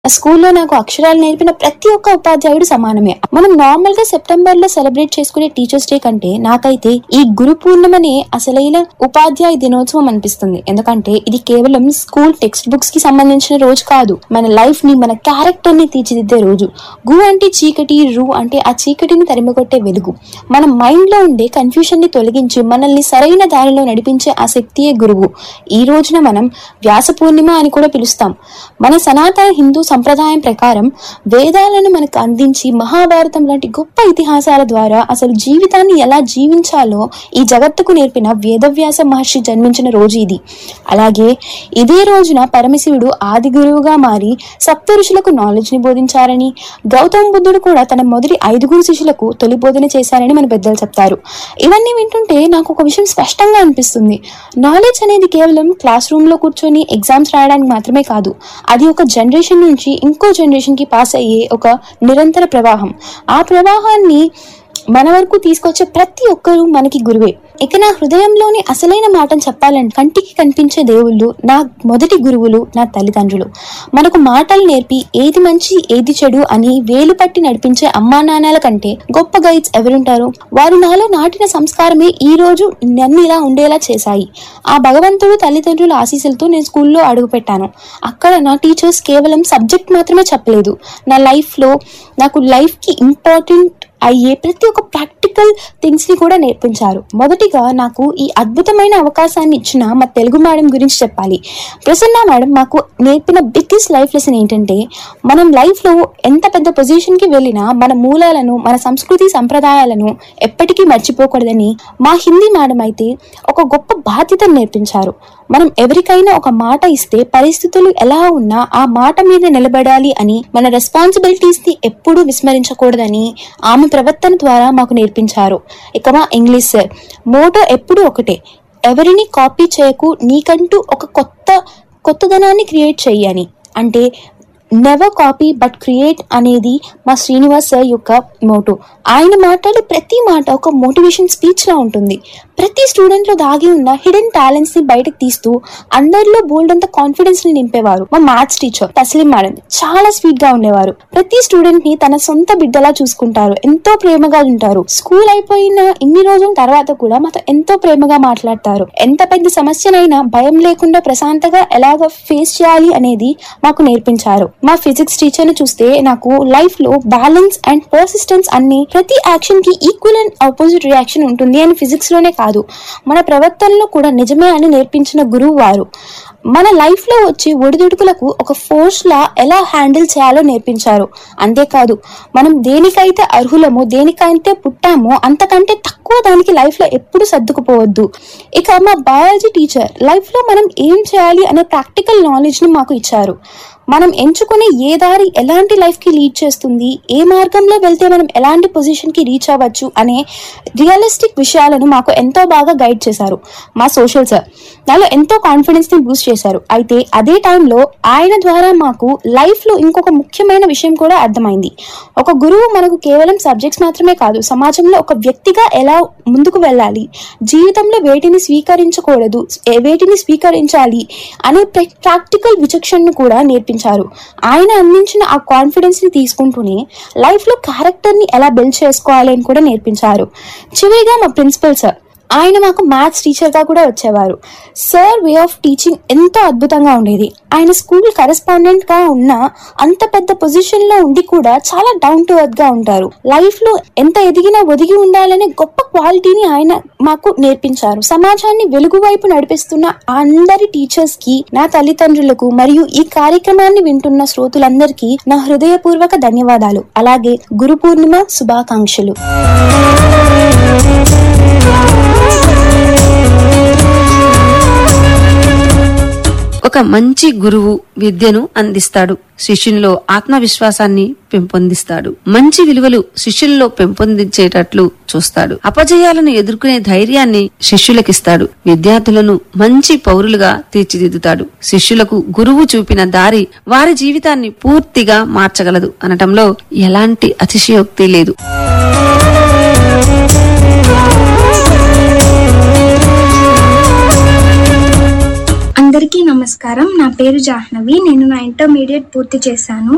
స్కూల్లో నాకు అక్షరాలు నేర్పిన ప్రతి ఒక్క ఉపాధ్యాయుడు సమానమే మనం నార్మల్ గా సెప్టెంబర్ లో సెలబ్రేట్ చేసుకునే టీచర్స్ డే కంటే నాకైతే ఈ గురు పూర్ణిమనే అసలైన ఉపాధ్యాయ దినోత్సవం అనిపిస్తుంది ఎందుకంటే ఇది కేవలం స్కూల్ టెక్స్ట్ బుక్స్ కి సంబంధించిన రోజు కాదు మన లైఫ్ ని మన క్యారెక్టర్ ని తీర్చిదిద్దే రోజు గు అంటే చీకటి రు అంటే ఆ చీకటిని తరిమికొట్టే వెలుగు మన మైండ్ లో ఉండే కన్ఫ్యూషన్ ని తొలగించి మనల్ని సరైన దారిలో నడిపించే ఆ శక్తియే గురువు ఈ రోజున మనం వ్యాస పూర్ణిమ అని కూడా పిలుస్తాం మన సనాతన హిందూ సంప్రదాయం ప్రకారం వేదాలను మనకు అందించి మహాభారతం లాంటి గొప్ప ఇతిహాసాల ద్వారా అసలు జీవితాన్ని ఎలా జీవించాలో ఈ జగత్తుకు నేర్పిన వేదవ్యాస మహర్షి జన్మించిన రోజు ఇది అలాగే ఇదే రోజున పరమశివుడు ఆది గురువుగా మారి సప్త ఋషులకు నాలెడ్జ్ ని బోధించారని గౌతమ బుద్ధుడు కూడా తన మొదటి ఐదుగురు శిష్యులకు తొలి బోధన చేశారని మన పెద్దలు చెప్తారు ఇవన్నీ వింటుంటే నాకు ఒక విషయం స్పష్టంగా అనిపిస్తుంది నాలెడ్జ్ అనేది కేవలం క్లాస్ రూమ్ లో కూర్చొని ఎగ్జామ్స్ రాయడానికి మాత్రమే కాదు అది ఒక జనరేషన్ నుంచి ఇంకో జనరేషన్ కి పాస్ అయ్యే ఒక నిరంతర ప్రవాహం ఆ ప్రవాహాన్ని మన వరకు తీసుకొచ్చే ప్రతి ఒక్కరూ మనకి గురువే ఇక నా హృదయంలోని అసలైన మాటను చెప్పాలంటే కంటికి కనిపించే దేవుళ్ళు నా మొదటి గురువులు నా తల్లిదండ్రులు మనకు మాటలు నేర్పి ఏది మంచి ఏది చెడు అని వేలు పట్టి నడిపించే అమ్మా నాన్నల కంటే గొప్ప గైడ్స్ ఎవరుంటారు వారు నాలో నాటిన సంస్కారమే ఈ రోజు నన్ను ఇలా ఉండేలా చేశాయి ఆ భగవంతుడు తల్లిదండ్రుల ఆశీస్సులతో నేను స్కూల్లో అడుగుపెట్టాను అక్కడ నా టీచర్స్ కేవలం సబ్జెక్ట్ మాత్రమే చెప్పలేదు నా లైఫ్లో నాకు లైఫ్కి ఇంపార్టెంట్ అయ్యే ప్రతి ఒక్క ప్రాక్టికల్ థింగ్స్ ని కూడా నేర్పించారు మొదటిగా నాకు ఈ అద్భుతమైన అవకాశాన్ని ఇచ్చిన మా తెలుగు మేడం గురించి చెప్పాలి ప్రసన్న మేడం మాకు నేర్పిన బిగ్గెస్ట్ లైఫ్ లెసన్ ఏంటంటే మనం లైఫ్ లో ఎంత పెద్ద పొజిషన్ కి వెళ్ళినా మన మూలాలను మన సంస్కృతి సంప్రదాయాలను ఎప్పటికీ మర్చిపోకూడదని మా హిందీ మేడం అయితే ఒక గొప్ప బాధ్యతను నేర్పించారు మనం ఎవరికైనా ఒక మాట ఇస్తే పరిస్థితులు ఎలా ఉన్నా ఆ మాట మీద నిలబడాలి అని మన రెస్పాన్సిబిలిటీస్ ని ఎప్పుడూ విస్మరించకూడదని ఆమె ప్రవర్తన ద్వారా మాకు నేర్పించారు ఇక మా ఇంగ్లీష్ సార్ మోటో ఎప్పుడూ ఒకటే ఎవరిని కాపీ చేయకు నీకంటూ ఒక కొత్త కొత్తదనాన్ని క్రియేట్ చెయ్యని అంటే నెవర్ కాపీ బట్ క్రియేట్ అనేది మా శ్రీనివాస్ సార్ యొక్క మోటో ఆయన మాట్లాడే ప్రతి మాట ఒక మోటివేషన్ స్పీచ్ లా ఉంటుంది ప్రతి స్టూడెంట్ లో దాగి ఉన్న హిడెన్ టాలెంట్స్ ని బయటకు తీస్తూ అందరిలో బోల్డ్ అంత కాన్ఫిడెన్స్ ని నింపేవారు మా మ్యాథ్స్ టీచర్ తస్లిం మేడం చాలా స్వీట్ గా ఉండేవారు ప్రతి స్టూడెంట్ ని తన సొంత బిడ్డలా చూసుకుంటారు ఎంతో ప్రేమగా ఉంటారు స్కూల్ అయిపోయిన ఇన్ని రోజుల తర్వాత కూడా మాతో ఎంతో ప్రేమగా మాట్లాడతారు ఎంత పెద్ద సమస్యనైనా భయం లేకుండా ప్రశాంతంగా ఎలాగ ఫేస్ చేయాలి అనేది మాకు నేర్పించారు మా ఫిజిక్స్ టీచర్ ని చూస్తే నాకు లైఫ్ లో బ్యాలెన్స్ అండ్ పర్సిస్టెన్స్ అన్ని ప్రతి యాక్షన్ కి ఈక్వల్ అండ్ ఆపోజిట్ రియాక్షన్ ఉంటుంది అని ఫిజిక్స్ లోనే కాదు మన ప్రవర్తనలో కూడా నిజమే అని నేర్పించిన గురువు వారు మన లైఫ్ లో వచ్చే ఒడిదుడుకులకు ఒక ఫోర్స్ లా ఎలా హ్యాండిల్ చేయాలో నేర్పించారు అంతేకాదు మనం దేనికైతే అర్హులమో దేనికైతే పుట్టామో అంతకంటే తక్కువ దానికి లైఫ్ లో ఎప్పుడు సర్దుకుపోవద్దు ఇక మా బయాలజీ టీచర్ లైఫ్ లో మనం ఏం చేయాలి అనే ప్రాక్టికల్ నాలెడ్జ్ ని మాకు ఇచ్చారు మనం ఎంచుకునే ఏ దారి ఎలాంటి లైఫ్ కి లీడ్ చేస్తుంది ఏ మార్గంలో వెళ్తే మనం ఎలాంటి పొజిషన్ కి రీచ్ అవ్వచ్చు అనే రియలిస్టిక్ విషయాలను మాకు ఎంతో బాగా గైడ్ చేశారు మా సోషల్ సార్ నాలో ఎంతో కాన్ఫిడెన్స్ ని బూస్ట్ చేశారు అయితే అదే టైంలో ఆయన ద్వారా మాకు లైఫ్ లో ఇంకొక ముఖ్యమైన విషయం కూడా అర్థమైంది ఒక గురువు మనకు కేవలం సబ్జెక్ట్స్ మాత్రమే కాదు సమాజంలో ఒక వ్యక్తిగా ఎలా ముందుకు వెళ్ళాలి జీవితంలో వేటిని స్వీకరించకూడదు ఏ- వేటిని స్వీకరించాలి అనే ప్రాక్టికల్ విచక్షణను కూడా నేర్పించారు ఆయన అందించిన ఆ కాన్ఫిడెన్స్ ని తీసుకుంటూనే లైఫ్ లో క్యారెక్టర్ ని ఎలా బిల్డ్ చేసుకోవాలి అని కూడా నేర్పించారు చివరిగా మా ప్రిన్సిపల్ సార్ ఆయన మాకు మ్యాథ్స్ టీచర్ గా కూడా వచ్చేవారు సార్ వే ఆఫ్ టీచింగ్ ఎంతో అద్భుతంగా ఉండేది ఆయన స్కూల్ కరెస్పాండెంట్ గా ఉన్న అంత పెద్ద పొజిషన్ లో ఉండి కూడా చాలా డౌన్ టు ఎర్త్ గా ఉంటారు లైఫ్ లో ఎంత ఎదిగినా ఒదిగి ఉండాలనే గొప్ప క్వాలిటీని ఆయన మాకు నేర్పించారు సమాజాన్ని వెలుగు వైపు నడిపిస్తున్న అందరి టీచర్స్ కి నా తల్లిదండ్రులకు మరియు ఈ కార్యక్రమాన్ని వింటున్న శ్రోతులందరికీ నా హృదయపూర్వక ధన్యవాదాలు అలాగే గురు పూర్ణిమ శుభాకాంక్షలు ఒక మంచి గురువు విద్యను అందిస్తాడు శిష్యునిలో ఆత్మవిశ్వాసాన్ని పెంపొందిస్తాడు మంచి విలువలు శిష్యుల్లో పెంపొందించేటట్లు చూస్తాడు అపజయాలను ఎదుర్కొనే ధైర్యాన్ని శిష్యులకిస్తాడు విద్యార్థులను మంచి పౌరులుగా తీర్చిదిద్దుతాడు శిష్యులకు గురువు చూపిన దారి వారి జీవితాన్ని పూర్తిగా మార్చగలదు అనటంలో ఎలాంటి అతిశయోక్తి లేదు అందరికీ నమస్కారం నా పేరు జాహ్నవి నేను నా ఇంటర్మీడియట్ పూర్తి చేశాను